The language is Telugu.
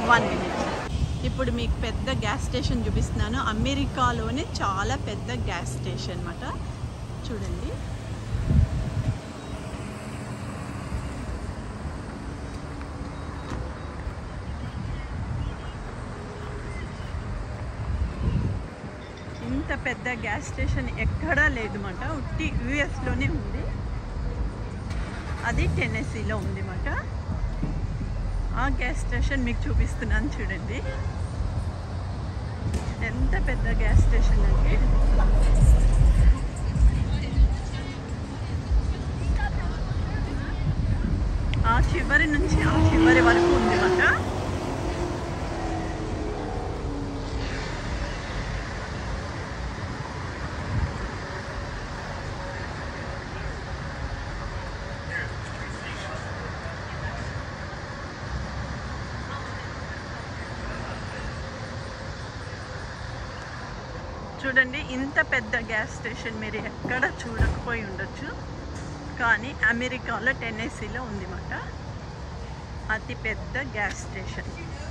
వన్ మినిట్ ఇప్పుడు మీకు పెద్ద గ్యాస్ స్టేషన్ చూపిస్తున్నాను అమెరికాలోనే చాలా పెద్ద గ్యాస్ స్టేషన్ అన్నమాట చూడండి ఇంత పెద్ద గ్యాస్ స్టేషన్ ఎక్కడా లేదన్నమాట ఉట్టి యుఎస్లోనే ఉంది అది టెన్నెసీలో ఉంది అన్నమాట ఆ గ్యాస్ స్టేషన్ మీకు చూపిస్తున్నాను చూడండి ఎంత పెద్ద గ్యాస్ స్టేషన్ అంటే ఆ చివరి నుంచి ఆ చివరి వరకు ఉంది మాట చూడండి ఇంత పెద్ద గ్యాస్ స్టేషన్ మీరు ఎక్కడ చూడకపోయి ఉండొచ్చు కానీ అమెరికాలో టెన్నెసీలో ఉంది మాట అతి పెద్ద గ్యాస్ స్టేషన్